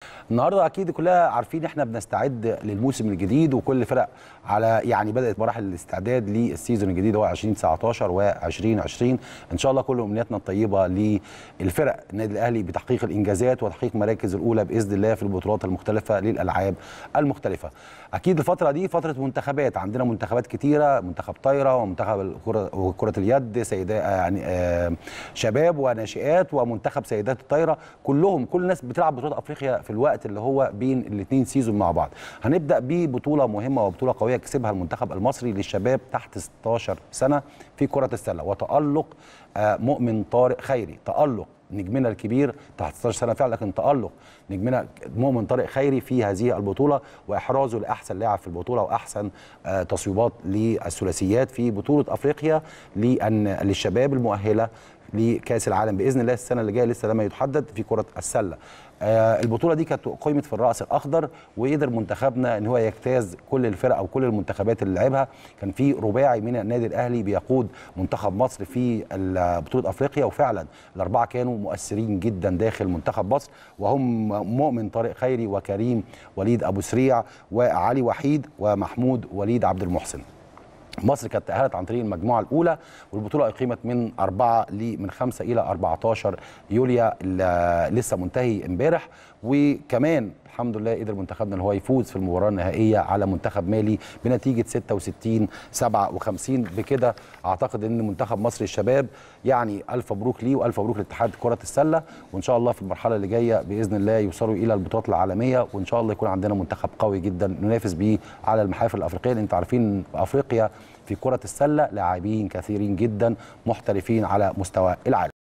النهارده اكيد كلنا عارفين احنا بنستعد للموسم الجديد وكل الفرق على يعني بدات مراحل الاستعداد للسيزون الجديد هو 2019 و2020 ان شاء الله كل امنياتنا الطيبه للفرق النادي الاهلي بتحقيق الانجازات وتحقيق مراكز الاولى باذن الله في البطولات المختلفه للالعاب المختلفه اكيد الفتره دي فتره منتخبات عندنا منتخبات كتيره منتخب طايره ومنتخب الكره وكره اليد سيدات يعني آه شباب وناشئات ومنتخب سيدات الطايره كلهم كل الناس بتلعب بطولات افريقيا في الوقت اللي هو بين الاثنين سيزون مع بعض هنبدا ببطوله مهمه وبطوله قويه كسبها المنتخب المصري للشباب تحت 16 سنه في كره السله وتالق آه مؤمن طارق خيري تالق نجمنا الكبير تحت 16 سنه فعلا لكن تالق نجمنا مؤمن طارق خيري في هذه البطوله واحرازه لاحسن لاعب في البطوله واحسن آه تصويبات للثلاثيات في بطوله افريقيا لان للشباب المؤهله لكاس العالم باذن الله السنه اللي جايه لسه لما يتحدد في كره السله آه البطوله دي كانت قيمت في الراس الاخضر وقدر منتخبنا ان هو يجتاز كل الفرق او كل المنتخبات اللي لعبها كان في رباعي من النادي الاهلي بيقود منتخب مصر في بطوله افريقيا وفعلا الاربعه كانوا مؤثرين جدا داخل منتخب مصر وهم مؤمن طارق خيري وكريم وليد ابو سريع وعلي وحيد ومحمود وليد عبد المحسن مصر كانت تأهلت عن طريق المجموعة الأولى والبطولة أقيمت من أربعة من خمسة إلى 14 يوليو لسه منتهي امبارح وكمان الحمد لله قدر منتخبنا ان هو يفوز في المباراه النهائيه على منتخب مالي بنتيجه 66 57 بكده اعتقد ان منتخب مصر الشباب يعني الف مبروك ليه والف مبروك لاتحاد كره السله وان شاء الله في المرحله اللي جايه باذن الله يوصلوا الى البطولات العالميه وان شاء الله يكون عندنا منتخب قوي جدا ننافس بيه على المحافل الافريقيه انتوا عارفين في افريقيا في كره السله لاعبين كثيرين جدا محترفين على مستوى العالم